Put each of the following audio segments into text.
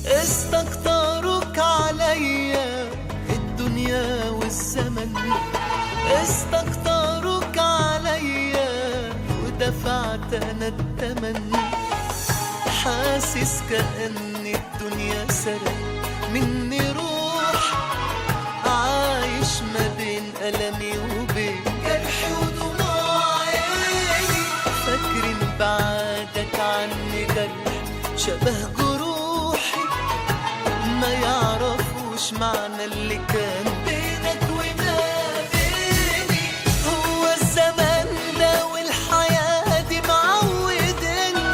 استكترك عليا الدنيا والزمن استكترك عليا ودفعت انا الثمن حاسس كأن الدنيا سرق مني روح عايش ما بين ألمي وبين جرحي ودموع عيني فاكرين بعدك عني جرح شبه جروحي ما يعرفوش معنى اللي كان بينك وما بيني هو الزمان ده والحياة دي معودني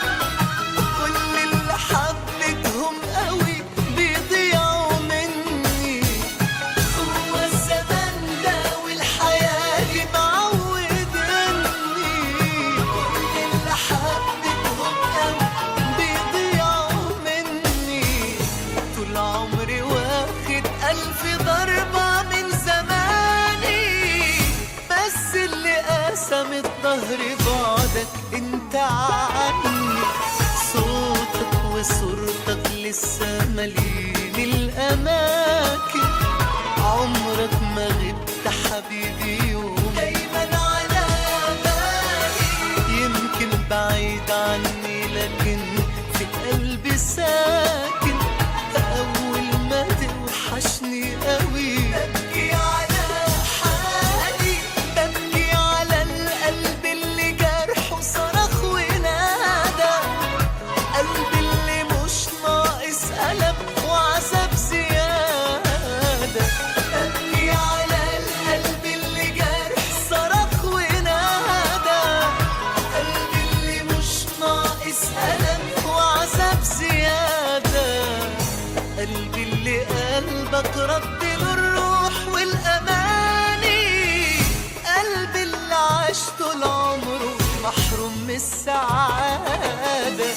كل اللي حبيتهم قوي بيضيعوا مني هو الزمان ده والحياة دي معودني كل اللي حبيتهم قوي بيضيعوا مني طول عمري واخد ألف ضربة من زماني بس اللي قسم الظهر بعدك انت عني صوتك وصورتك لسه مليين الأماكن عمرك ما غبت حبيبي يوم دايما على بالي يمكن بعيد عني لكن في قلبي ساكن أول ما توحشني قوي ببكي على حالي ببكي على القلب اللي جرحه صرخ ونادى قلبي اللي مش ناقص ألم وعذاب زيادة ببكي على القلب اللي جرح صرخ ونادى قلبي اللي مش ناقص ألم وعذاب زيادة قلبي اللي قلبك رد له الروح والأماني قلبي اللي عاش طول عمره محروم من السعادة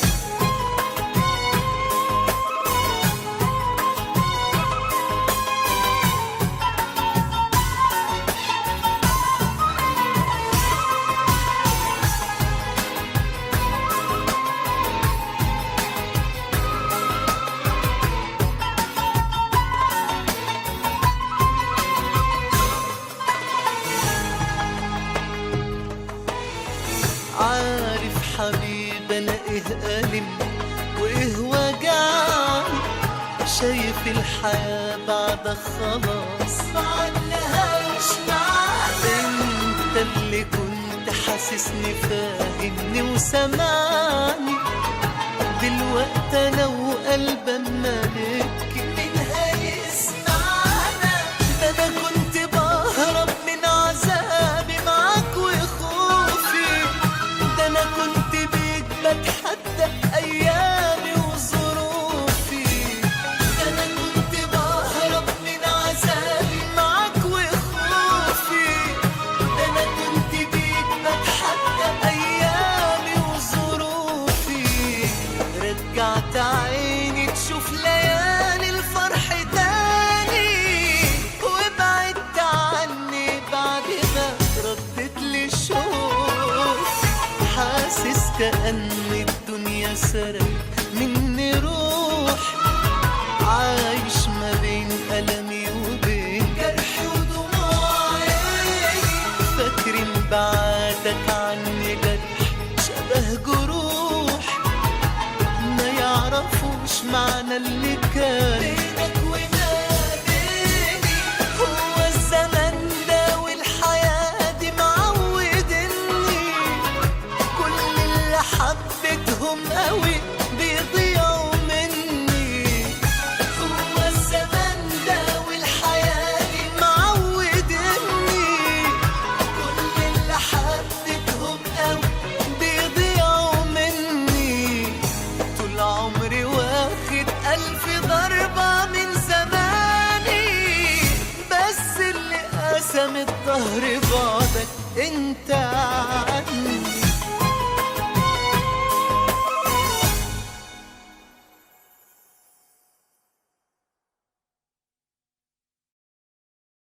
عارف حبيب انا ايه ألم وايه وجعني شايف الحياة بعدك خلاص معلهاش معنى انت اللي كنت حاسسني فاهمني وسمعني دلوقتي انا وقلب اما نبكي مين هيسمعنا ده انا كنت بهرب من عذابي معاك وخوفي ده انا كنت بيك بتحدى ايامي وظروفي ده انا كنت بهرب من عذابي معاك وخوفي ده انا كنت بيك بتحدى ايامي وظروفي رجعت عيني تشوف ليالي الفرح تاني وبعدت عني بعد ما ردت لي الشوق حاسس كأن الدنيا سرق مني روح عايش ما بين ألمي وبين جرحي ودموعي فاكرين بعدك عني جرح شبه جروح ما يعرفوش معنى اللي كان بينك وما بيني هو الزمن ده والحياة دي معودني كل اللي حبيتهم قوي بيضيعوا مني هو الزمن ده والحياة دي معودني كل اللي حبيتهم قوي بيضيعوا مني طول عمري واخد ألف ضربة من زماني بس اللي قسم الظهر بعدك انت عني